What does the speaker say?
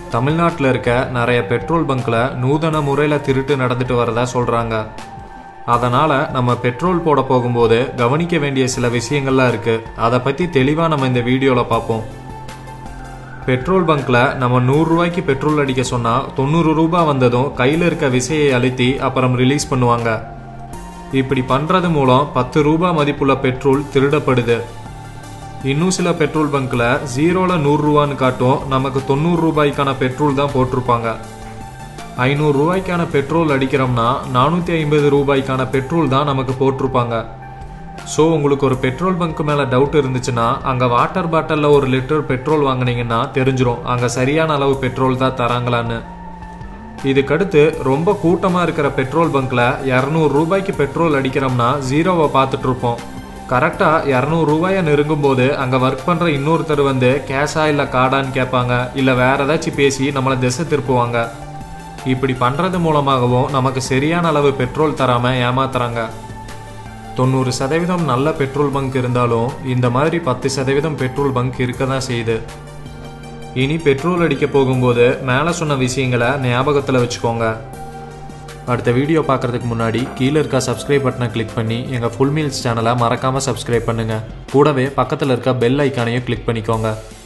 தமிழ்நாட்டில் இருக்க நிறைய பெட்ரோல் பங்க்ல நூதன முறையில் திருட்டு நடந்துட்டு வரதா சொல்றாங்க அதனால நம்ம பெட்ரோல் போட போகும்போது கவனிக்க வேண்டிய சில விஷயங்கள்லாம் இருக்கு அதை பத்தி தெளிவா நம்ம இந்த வீடியோல பார்ப்போம் பெட்ரோல் பங்க்ல நம்ம நூறு ரூபாய்க்கு பெட்ரோல் அடிக்க சொன்னா தொண்ணூறு ரூபாய் வந்ததும் கையில இருக்க விசையை அழுத்தி அப்புறம் ரிலீஸ் பண்ணுவாங்க இப்படி பண்றது மூலம் பத்து ரூபாய் மதிப்புள்ள பெட்ரோல் திருடப்படுது இன்னும் சில பெட்ரோல் பங்க்ல ஜீரோல நூறு ரூபான்னு காட்டும் நமக்கு தொண்ணூறு ரூபாய்க்கான பெட்ரோல் தான் போட்டிருப்பாங்க ஐநூறு ரூபாய்க்கான பெட்ரோல் அடிக்கிறோம்னா நானூற்றி ஐம்பது ரூபாய்க்கான பெட்ரோல் தான் நமக்கு போட்டிருப்பாங்க ஸோ உங்களுக்கு ஒரு பெட்ரோல் பங்க் மேலே டவுட் இருந்துச்சுன்னா அங்கே வாட்டர் பாட்டிலில் ஒரு லிட்டர் பெட்ரோல் வாங்குனீங்கன்னா தெரிஞ்சிரும் அங்கே சரியான அளவு பெட்ரோல் தான் தராங்களான்னு இதுக்கடுத்து ரொம்ப கூட்டமாக இருக்கிற பெட்ரோல் பங்க்ல இரநூறு ரூபாய்க்கு பெட்ரோல் அடிக்கிறோம்னா ஜீரோவை பார்த்துட்டு இருப்போம் கரெக்டாக இரநூறு ரூபாயை நெருங்கும் போது அங்கே ஒர்க் பண்ணுற இன்னொருத்தர் வந்து கேஷா இல்லை கார்டான்னு கேட்பாங்க இல்லை வேற ஏதாச்சும் பேசி நம்மளை திசை திருப்புவாங்க இப்படி பண்ணுறது மூலமாகவும் நமக்கு சரியான அளவு பெட்ரோல் தராமல் ஏமாத்துறாங்க தொண்ணூறு சதவீதம் நல்ல பெட்ரோல் பங்க் இருந்தாலும் இந்த மாதிரி பத்து சதவீதம் பெட்ரோல் பங்க் இருக்க தான் செய்யுது இனி பெட்ரோல் அடிக்க போகும்போது மேலே சொன்ன விஷயங்களை ஞாபகத்தில் வச்சுக்கோங்க அடுத்த வீடியோ பார்க்கறதுக்கு முன்னாடி கீழே இருக்க சப்ஸ்கிரைப் பட்டனை கிளிக் பண்ணி எங்கள் ஃபுல் மீல்ஸ் சேனலை மறக்காமல் சப்ஸ்கிரைப் பண்ணுங்கள் கூடவே பக்கத்தில் இருக்க பெல் ஐக்கானையும் கிளிக் பண்ணிக்கோங்க